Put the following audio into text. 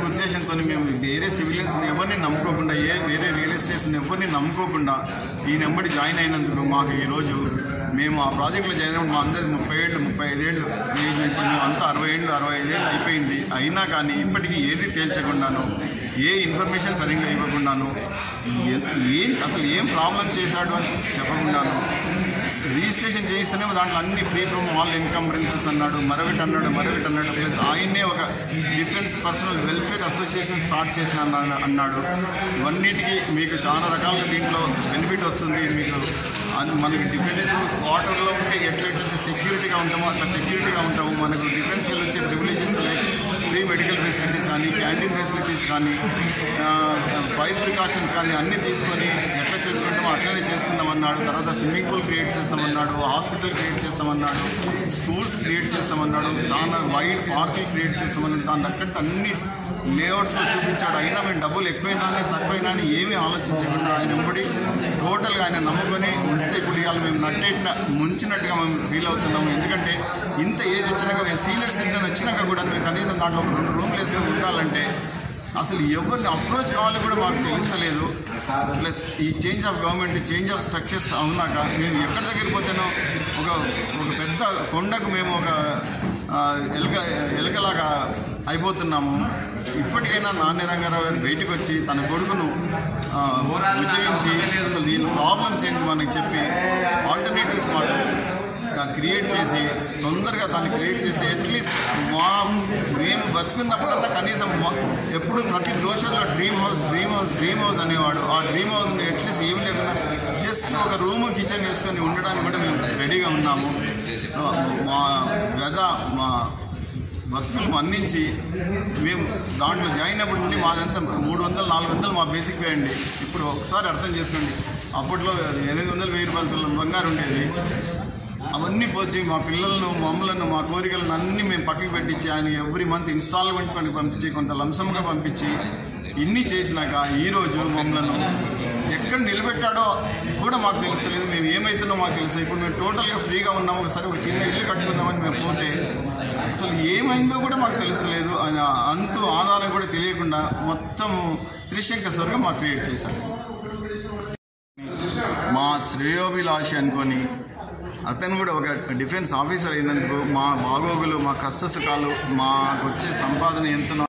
ఉద్దేశంతో మేము వేరే సివిలియన్స్ని ఎవరిని నమ్ముకోకుండా ఏ వేరే రియల్ ఎస్టేట్స్ని ఎవరిని నమ్ముకోకుండా ఈ నెంబడి జాయిన్ అయినందుకు మాకు ఈరోజు మేము ఆ ప్రాజెక్టులో జాయిన్ అయినప్పుడు మా అందరికి ముప్పై ఏళ్ళు ముప్పై ఐదేళ్ళు ఏజ్ ఇప్పుడు మేము అంతా అరవై ఏళ్ళు అరవై ఐదేళ్ళు అయిపోయింది అయినా కానీ ఇప్పటికీ ఏది తేల్చకుండాను ఏ ఇన్ఫర్మేషన్ సరిగ్గా ఇవ్వకుండాను ఏ- ఏం అసలు ఏం ప్రాబ్లం చేశాడు అని చెప్పకుండాను రిజిస్ట్రేషన్ చేయిస్తేనే దాంట్లో అన్ని ఫ్రీ ఫ్రమ్ ఆల్ ఇన్కంబరెన్సెస్ అన్నాడు మరొకటి అన్నాడు మరొకటి అన్నాడు ప్లస్ ఆయన్నే ఒక defence personnel welfare association start చేసిన అన్నా- అన్నాడు ఇవన్నిటికీ మీకు చాలా రకాలుగా దీంట్లో బెనిఫిట్ వస్తుంది మీకు అన్- మనకి డిఫెన్స్ వాటర్లో ఉంటే ఎట్లయితే సెక్యూరిటీగా ఉంటామో అట్లా సెక్యూరిటీగా ఉంటాము మనకు డిఫెన్స్కి వెళ్ళి వచ్చే privileges like free medical facilities కానీ క్యాంటీన్ ఫెసిలిటీస్ కానీ ఫైర్ ప్రికాషన్స్ కానీ అన్నీ తీసుకొని ఎట్లా చేసుకుంటామో అట్లనే చేసుకుందాం అన్నాడు తర్వాత స్విమ్మింగ్ పూల్ క్రియేట్ చేస్తామన్నాడు హాస్పిటల్ క్రియేట్ చేస్తామన్నాడు స్కూల్స్ క్రియేట్ చేస్తామన్నాడు చాలా వైడ్ పార్కులు క్రియేట్ చేస్తామన్నాడు దాని తగ్గట్టు అన్ని లేఅవుట్స్లో చూపించాడు అయినా మేము డబ్బులు ఎక్కువైనా అని తక్కువైనా అని ఏమీ ఆలోచించకుండా ఆయన వెంబడి టోటల్గా ఆయన నమ్ముకొని వస్తే ఇప్పుడు ఇవాళ మేము నట్టేటిన ముంచినట్టుగా మేము ఫీల్ అవుతున్నాము ఎందుకంటే ఇంత ఏజ్ వచ్చినాక మేము సీనియర్ సిటిజన్ వచ్చినాక కూడా మేము కనీసం దాంట్లో ఒక రెండు రూమ్లు వేసుకొని ఉండాలంటే అసలు ఎవరిని అప్రోచ్ కావాలో కూడా మాకు తెలుస్తలేదు ప్లస్ ఈ change of government change of structures అవునాక మేము ఎక్కడి దగ్గరికి పోతేనో ఒక ఒక పెద్ద కొండకు మేము ఒక ఆ, ఎలుక ఎలుకలాగా అయిపోతున్నాము ఇప్పటికైనా నాన్న రంగారావు గారు బయటకు వచ్చి తన కొడుకును ఆ, ఉజ్జగించి అసలు దీని ప్రాబ్లమ్స్ ఏంటి మనకి చెప్పి ఆల్టర్నేటివ్స్ మాకు క్రియేట్ చేసి తొందరగా దాన్ని క్రియేట్ చేసి అట్లీస్ట్ మా మేము బతుకున్నప్పుడల్లా కనీసం మా- ఎప్పుడు ప్రతి బ్రోషర్లో dream house dream house dream house అనేవాడు ఆ డ్రీమ్ హౌస్ అట్లీస్ట్ ఏం లేకుండా జస్ట్ ఒక రూమ్ కిచెన్ వేసుకొని ఉండడానికి కూడా మేము రెడీగా ఉన్నాము సో మా వ్యధ మా బతుకులు మన్నించి మేము దాంట్లో జాయిన్ అయినప్పటి నుండి మాదంతా మూడు వందలు నాలుగు వందలు మా బేసిక్ పే అండి ఇప్పుడు ఒకసారి అర్థం చేసుకోండి అప్పట్లో ఎనిమిది వందలు వెయ్యి రూపాయల తులం బంగారు ఉండేది అవన్నీ పోసి మా పిల్లలను మమ్మలను మా కోరికలను అన్నీ మేము పక్కకి పెట్టించి ఆయన ఎవ్రీ మంత్ ఇన్స్టాల్మెంట్ పని పంపించి కొంత లంసంగా పంపించి ఇన్ని చేసినాక ఈరోజు మమ్మలను ఎక్కడ నిలబెట్టాడో కూడా మాకు తెలుస్తలేదు మేము ఏమవుతున్నో మాకు తెలుస్తుంది ఇప్పుడు మేము టోటల్గా ఫ్రీగా ఉన్నాం ఒకసారి ఒక చిన్న ఇల్లు కట్టుకుందామని మేము పోతే అసలు ఏమైందో కూడా మాకు తెలుస్తలేదు ఆయన అంతు ఆధారం కూడా తెలియకుండా మొత్తం త్రిశంక స్వర్గం మాకు క్రియేట్ చేశాడు మా శ్రేయోభిలాషి అనుకొని అతను కూడా ఒక డిఫెన్స్ ఆఫీసర్ అయినందుకు మా బాగోగులు మా కష్ట సుఖాలు మాకు వచ్చే సంపాదన ఎంతనో